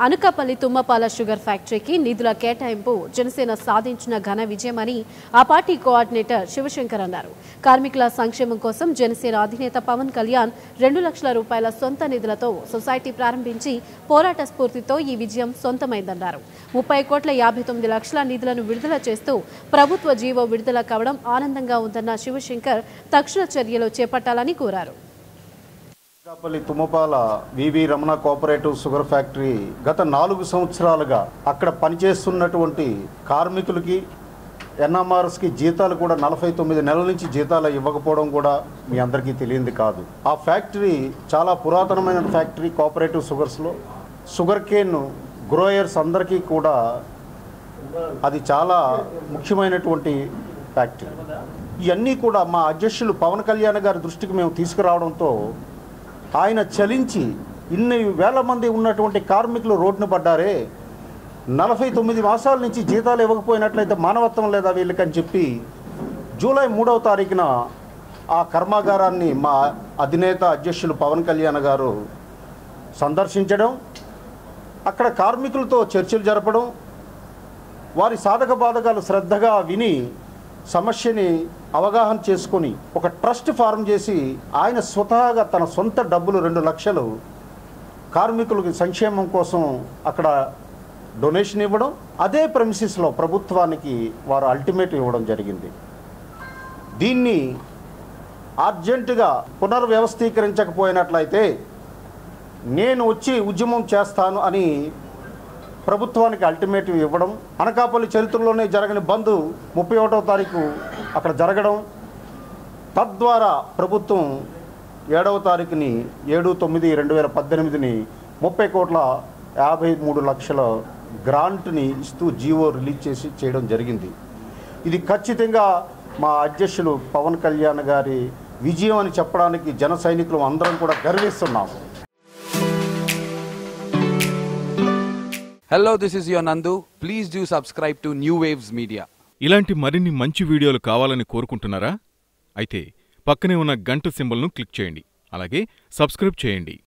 Anakapalli Thummapala sugar ఫ్యాక్టరీకి నిధుల కేటాయింపు జనసేన సాధించిన ఘన విజయమని ఆ పార్టీ కోఆర్డినేటర్ శివశంకర్ అన్నారు కార్మికుల సంక్షేమం కోసం జనసేన అధినేత పవన్ కళ్యాణ్ రెండు లక్షల రూపాయల సొంత నిధులతో సొసైటీ ప్రారంభించి పోరాట స్ఫూర్తితో ఈ విజయం సొంతమైందన్నారు ముప్పై కోట్ల యాభై తొమ్మిది లక్షల నిధులను విడుదల చేస్తూ ప్రభుత్వ జీవో విడుదల కావడం ఆనందంగా ఉందన్న శివశంకర్ తక్షణ చర్యలు చేపట్టాలని కోరారు Anakapalli Thummapala VV Ramana cooperative sugar factory గత నాలుగు సంవత్సరాలుగా అక్కడ పనిచేస్తున్నటువంటి కార్మికులకి ఎన్ఎంఆర్ఎస్కి జీతాలు కూడా నలభై తొమ్మిది నెలల నుంచి జీతాలు ఇవ్వకపోవడం కూడా మీ అందరికీ తెలియంది కాదు ఆ ఫ్యాక్టరీ చాలా పురాతనమైన ఫ్యాక్టరీ కోఆపరేటివ్ షుగర్స్లో షుగర్ కేన్ గ్రోయర్స్ అందరికీ కూడా అది చాలా ముఖ్యమైనటువంటి ఫ్యాక్టరీ ఇవన్నీ కూడా మా అధ్యక్షులు పవన్ కళ్యాణ్ గారి దృష్టికి మేము తీసుకురావడంతో ఆయన చలించి ఇన్ని వేల మంది ఉన్నటువంటి కార్మికులు రోడ్డున పడ్డారే నలభై తొమ్మిది మాసాల నుంచి జీతాలు ఇవ్వకపోయినట్లయితే మానవత్వం లేదా వీళ్ళకని చెప్పి జూలై మూడవ తారీఖున ఆ కర్మాగారాన్ని మా అధినేత అధ్యక్షులు పవన్ కళ్యాణ్ గారు సందర్శించడం అక్కడ కార్మికులతో చర్చలు జరపడం వారి సాధక బాధకాలు శ్రద్ధగా విని సమస్యని అవగాహన చేసుకొని ఒక ట్రస్ట్ ఫారం చేసి ఆయన స్వతహాగా తన సొంత డబ్బులు రెండు లక్షలు కార్మికులకు సంక్షేమం కోసం అక్కడ డొనేషన్ ఇవ్వడం అదే ప్రెమిసిస్లో ప్రభుత్వానికి వారు అల్టిమేట్ ఇవ్వడం జరిగింది దీన్ని అర్జెంటుగా పునర్వ్యవస్థీకరించకపోయినట్లయితే నేను వచ్చి ఉద్యమం చేస్తాను అని ప్రభుత్వానికి అల్టిమేటివ్ ఇవ్వడం అనకాపల్లి చరిత్రలోనే జరగని బంద్ ముప్పై ఒకటో తారీఖు అక్కడ జరగడం తద్వారా ప్రభుత్వం ఏడవ తారీఖుని ఏడు తొమ్మిది రెండు వేల పద్దెనిమిదిని ముప్పై కోట్ల యాభై మూడు లక్షల గ్రాంట్ని ఇస్తూ జీవో రిలీజ్ చేసి చేయడం జరిగింది ఇది ఖచ్చితంగా మా అధ్యక్షులు పవన్ కళ్యాణ్ గారి విజయం అని చెప్పడానికి జన సైనికులు అందరం కూడా గర్విస్తున్నాము Hello, this is your Nandu. Please do subscribe to New Waves Media. ఇలాంటి మరిన్ని మంచి వీడియోలు కావాలని కోరుకుంటున్నారా అయితే పక్కనే ఉన్న గంట సింబల్ను క్లిక్ చేయండి అలాగే సబ్స్క్రైబ్ చేయండి